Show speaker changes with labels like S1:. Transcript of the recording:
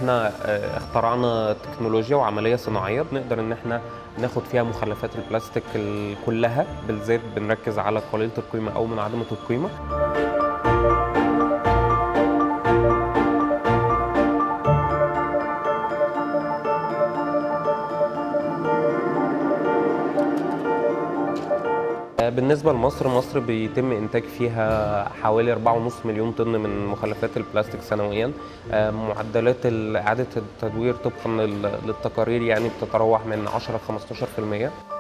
S1: احنا آه، اخترعنا تكنولوجيا وعمليه صناعيه بنقدر ان احنا ناخد فيها مخلفات البلاستيك ال- كلها بالذات بنركز على قليله القيمه او منعدمه القيمه بالنسبة لمصر مصر بيتم إنتاج فيها حوالي 4.5 مليون طن من مخلفات البلاستيك سنويا آه، معدلات ال- إعادة التدوير طبقا لل- للتقارير يعني بتتراوح من 10 ل 15%